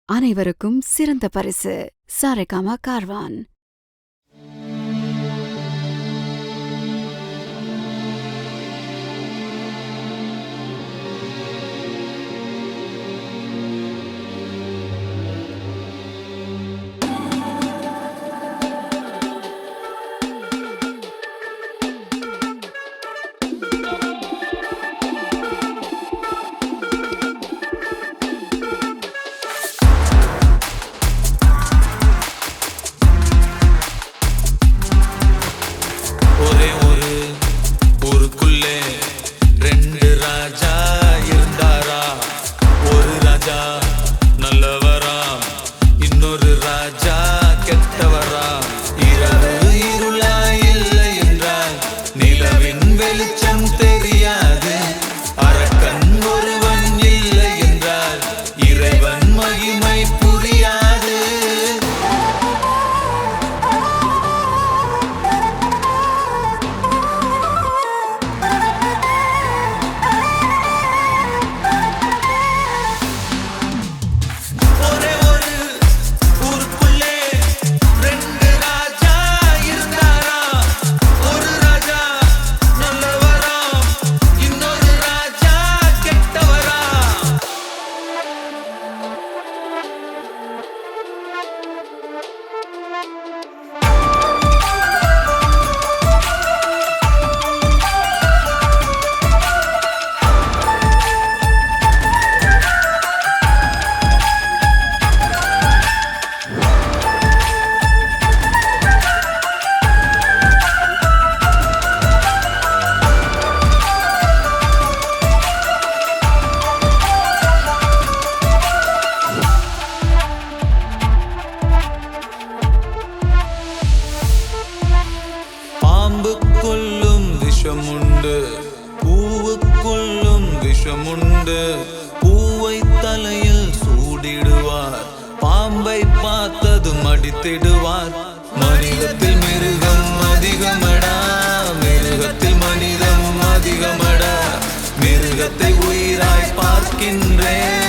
அனைவருக்கும் சிறந்த பரிசு சாரேகாமா கார்வான் ஒரே ஒரு ஊருக்குள்ளே ரெண்டு ராஜா இருந்தாரா ஒரு ராஜா நல்லவரா இன்னொரு ராஜா கெட்டவரா இரவு இருளா இல்லை என்றால் நிலவின் வெளிச்சம் தெரியாது அரக்கன் ஒருவன் இல்லை என்றால் இறைவன் மகிமை புரியாது ஒரே ஒரு ஊருக்குள்ளே ரெண்டு ராஜா இருந்தாரா ஒரு ராஜா நல்லவரா இன்னொரு ராஜா கெட்டவரா பாம்புக்குள்ளும் விஷமுண்டு பூவுக்குள்ளும் விஷமுண்டு பூவை தலையில் சூடிடுவார் பாம்பை பார்த்ததும் அடித்திடுவார் மனிதத்தில் மிருகம் அதிகமடா மிருகத்தில் மனிதம் அதிகமடா மிருகத்தை உயிராய் பார்க்கின்றேன்